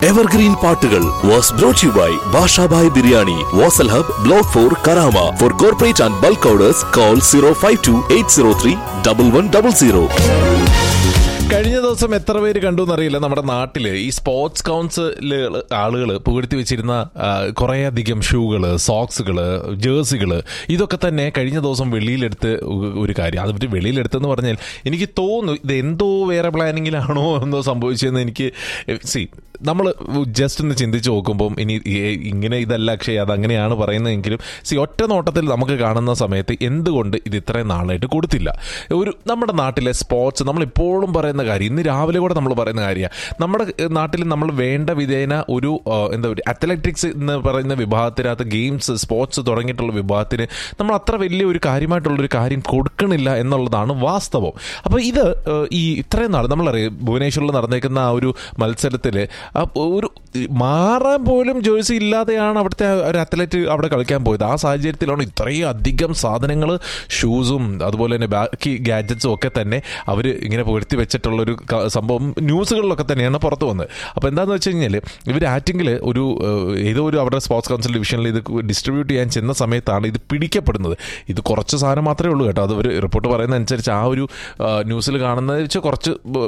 evergreen പാട്ടുകൾ was brought you by Bashabai biryani Vasal hub block four Karama for corporate and bulk orders call zero five two eight zero three double one double zero കഴിഞ്ഞ ദിവസം എത്ര പേര് കണ്ടു എന്നറിയില്ല നമ്മുടെ നാട്ടില് ഈ സ്പോർട്സ് കൗൺസിൽ ആളുകൾ പുകഴ്ത്തി വെച്ചിരുന്ന ആ, കുറേയധികം ഷൂകള് സോക്സുകള് ജേഴ്സികള് ഇതൊക്കെ തന്നെ കഴിഞ്ഞ ദിവസം വെളിയിലെടുത്ത് ഒ- ഒരു കാര്യം അത് പറ്റി വെളിയിലെടുത്തെന്ന് പറഞ്ഞാൽ എനിക്ക് തോന്നുന്നു ഇത് എന്തോ വേറെ പ്ലാനിങ്ങിലാണോ എന്തോ സംഭവിച്ചതെന്ന് എനിക്ക് സി നമ്മൾ ജസ്റ്റ് ഒന്ന് ചിന്തിച്ച് നോക്കുമ്പം ഇനി ഈ- ഇങ്ങനെ ഇതല്ല അക്ഷയ് അത് അങ്ങനെയാണ് പറയുന്നതെങ്കിലും സി ഒറ്റ നോട്ടത്തിൽ നമുക്ക് കാണുന്ന സമയത്ത് എന്തുകൊണ്ട് ഇത് ഇത്രയും നാളായിട്ട് കൊടുത്തില്ല ഒരു നമ്മുടെ നാട്ടിലെ സ്പോർട്സ് നമ്മൾ ഇപ്പോഴും പറയുന്ന കാര്യം ഇന്ന് രാവിലെ കൂടെ നമ്മൾ പറയുന്ന കാര്യമാണ് നമ്മുടെ നാട്ടിൽ നമ്മൾ വേണ്ട വിധേന ഒരു ആ, എന്താ പറയുക അത്ലറ്റിക്സ് എന്ന് പറയുന്ന വിഭാഗത്തിനകത്ത് ഗെയിംസ് സ്പോർട്സ് തുടങ്ങിയിട്ടുള്ള വിഭാഗത്തിന് നമ്മൾ അത്ര വലിയ ഒരു കാര്യമായിട്ടുള്ളൊരു കാര്യം കൊടുക്കണില്ല എന്നുള്ളതാണ് വാസ്തവം അപ്പോൾ ഇത് ആ, ഈ ഇത്രയും നാൾ നമ്മളറിയാം ഭുവനേശ്വറിൽ നടന്നേക്കുന്ന ആ ഒരു മത്സരത്തിൽ ഒരു മാറാൻ പോലും ജേഴ്സി ഇല്ലാതെയാണ് അവിടുത്തെ ഒരു അത്ലറ്റ് അവിടെ കളിക്കാൻ പോയത് ആ സാഹചര്യത്തിലാണ് ഇത്രയും അധികം സാധനങ്ങൾ ഷൂസും അതുപോലെ തന്നെ ബാക്കി ഗാഡ്ജറ്റ്സും ഒക്കെ തന്നെ അവർ ഇങ്ങനെ പുകഴ്ത്തി വെച്ചിട്ടുള്ള ഒരു ക- സംഭവം ന്യൂസുകളിലൊക്കെ തന്നെയാണ് പുറത്ത് വന്നത് അപ്പോൾ എന്താണെന്ന് വെച്ച് കഴിഞ്ഞാൽ ഇവർ ആറ്റിങ്ങിൽ ഒരു ഏഹ്, ഏതോ ഒരു അവരുടെ സ്പോർട്സ് കൗൺസിൽ ഡിവിഷനിൽ ഇത് ഡിസ്ട്രിബ്യൂട്ട് ചെയ്യാൻ ചെന്ന സമയത്താണ് ഇത് പിടിക്കപ്പെടുന്നത് ഇത് കുറച്ച് സാധനം മാത്രമേ ഉള്ളൂ കേട്ടോ അത് ഒരു റിപ്പോർട്ട് പറയുന്ന അനുസരിച്ച് ആ ഒരു ന്യൂസിൽ കാണുന്നത് വെച്ച് കുറച്ച്